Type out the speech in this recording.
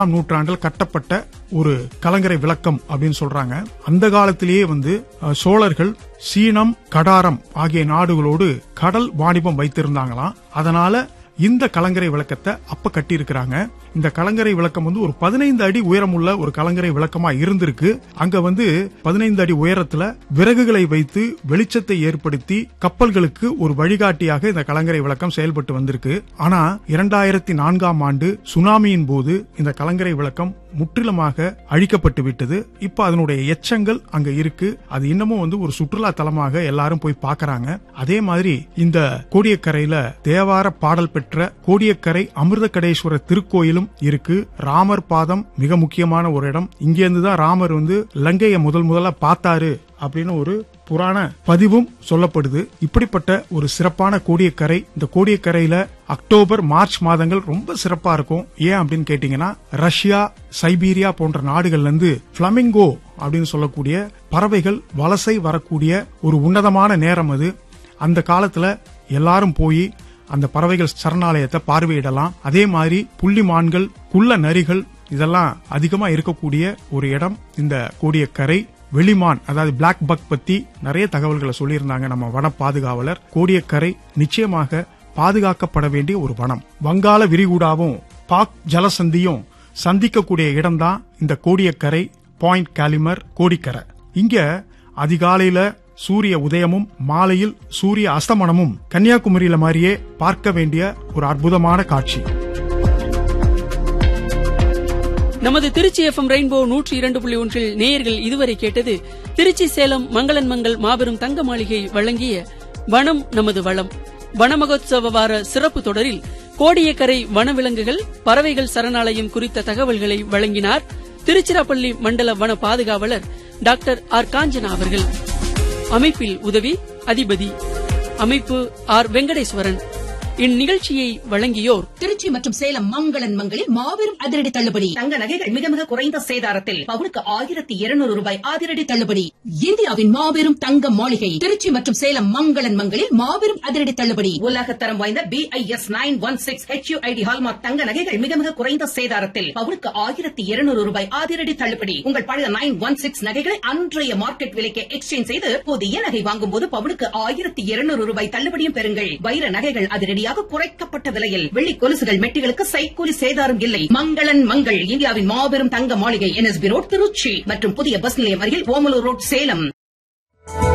ஆம் நூற்றாண்டில் கட்டப்பட்ட ஒரு கலங்கரை விளக்கம் அப்படின்னு சொல்றாங்க அந்த காலத்திலேயே வந்து அஹ், சோழர்கள் சீனம் கடாரம் ஆகிய நாடுகளோடு கடல் வாணிபம் வைத்திருந்தாங்களாம் அதனால இந்த கலங்கரை விளக்கத்தை அப்ப கட்டி இருக்கிறாங்க இந்த கலங்கரை விளக்கம் வந்து ஒரு பதினைந்து அடி உயரமுள்ள ஒரு கலங்கரை விளக்கமா இருந்திருக்கு அங்க வந்து பதினைந்து அடி உயரத்துல விறகுகளை வைத்து வெளிச்சத்தை ஏற்படுத்தி கப்பல்களுக்கு ஒரு வழிகாட்டியாக இந்த கலங்கரை விளக்கம் செயல்பட்டு வந்திருக்கு ஆனா இரண்டாயிரத்தி நான்காம் ஆண்டு சுனாமியின் போது இந்த கலங்கரை விளக்கம் முற்றிலுமாக அழிக்கப்பட்டு விட்டது இப்ப அதனுடைய எச்சங்கள் அங்க இருக்கு அது இன்னமும் வந்து ஒரு சுற்றுலா தலமாக எல்லாரும் போய் பார்க்கறாங்க அதே மாதிரி இந்த கோடியக்கரையில தேவார பாடல் பெற்ற கோடியக்கரை அமிர்தகடேஸ்வரர் திருக்கோயிலும் இருக்கு ராமர் பாதம் மிக முக்கியமான ஒரு இடம் இங்க இருந்து தான் ராமர் வந்து லங்கையை முதல் முதல்ல பார்த்தாரு அப்படின்னு ஒரு புராண பதிவும் சொல்லப்படுது இப்படிப்பட்ட ஒரு சிறப்பான கோடியக்கரை இந்த கோடியக்கரையில அக்டோபர் மார்ச் மாதங்கள் ரொம்ப சிறப்பா இருக்கும் ஏன் அப்படின்னு கேட்டீங்கன்னா ரஷ்யா சைபீரியா போன்ற நாடுகள்ல இருந்து பிளமிங்கோ அப்படின்னு சொல்லக்கூடிய பறவைகள் வலசை வரக்கூடிய ஒரு உன்னதமான நேரம் அது அந்த காலத்துல எல்லாரும் போய் அந்த பறவைகள் சரணாலயத்தை பார்வையிடலாம் அதே மாதிரி புள்ளிமான்கள் குள்ள நரிகள் இதெல்லாம் அதிகமா இருக்கக்கூடிய ஒரு இடம் இந்த கோடியக்கரை வெளிமான் அதாவது பிளாக் பக் பத்தி நிறைய தகவல்களை சொல்லியிருந்தாங்க நம்ம வன பாதுகாவலர் கோடியக்கரை நிச்சயமாக பாதுகாக்கப்பட வேண்டிய ஒரு வனம் வங்காள விரிகுடாவும் பாக் ஜலசந்தியும் சந்திக்கக்கூடிய இடம்தான் இந்த கோடியக்கரை பாயிண்ட் காலிமர் கோடிக்கரை இங்க அதிகாலையில சூரிய உதயமும் மாலையில் சூரிய அஸ்தமனமும் கன்னியாகுமரியில மாதிரியே பார்க்க வேண்டிய ஒரு அற்புதமான காட்சி நமது திருச்சி எஃப்எம் ரெயின்போ நூற்றி இரண்டு புள்ளி ஒன்றில் நேயர்கள் இதுவரை கேட்டது திருச்சி சேலம் மங்களன் மங்கள் மாபெரும் தங்க மாளிகை வழங்கிய வனம் நமது வளம் வனமகோத்சவ வார சிறப்பு தொடரில் கோடியக்கரை வனவிலங்குகள் பறவைகள் சரணாலயம் குறித்த தகவல்களை வழங்கினார் திருச்சிராப்பள்ளி மண்டல வன பாதுகாவலர் டாக்டர் ஆர் காஞ்சனா அவர்கள் அமைப்பில் உதவி அதிபதி அமைப்பு ஆர் வெங்கடேஸ்வரன் இந்நிகழ்ச்சியை வழங்கியோர் திருச்சி மற்றும் சேலம் மங்களன் மங்களில் மாபெரும் அதிரடி தள்ளுபடி தங்க நகைகள் மிக மிக குறைந்த சேதாரத்தில் பவுனுக்கு ஆயிரத்தி இருநூறு ரூபாய் அதிரடி தள்ளுபடி இந்தியாவின் மாபெரும் தங்க மாளிகை திருச்சி மற்றும் சேலம் மங்களன் மங்களில் மாபெரும் அதிரடி தள்ளுபடி உலகத்தரம் வாய்ந்த B I S nine one six HUID hallmark தங்க நகைகள் மிக மிக குறைந்த சேதாரத்தில் பவுனுக்கு ஆயிரத்தி இருநூறு ரூபாய் அதிரடி தள்ளுபடி உங்கள் பழைய நைன் ஒன் சிக்ஸ் நகைகளை அன்றைய மார்க்கெட் விலைக்கு எக்ஸ்சேஞ்ச் செய்து புதிய நகை வாங்கும் போது பவுனுக்கு ஆயிரத்தி இருநூறு ரூபாய் தள்ளுபடியும் பெறுங்கள் வைர நகைகள் அதிரடியாக குறைக்கப்பட்ட விலையில் வெள்ளி கொலுசுகள் மெட்டிகளுக்கு சைக்கூலி சேதாரம் இல்லை மங்களன் மங்கள் இந்தியாவின் மாபெரும் தங்க மாளிகை என்எஸ்பி ரோட் திருச்சி மற்றும் புதிய பஸ் நிலையம் அருகில் ஓமலூர் ரோட் சேலம்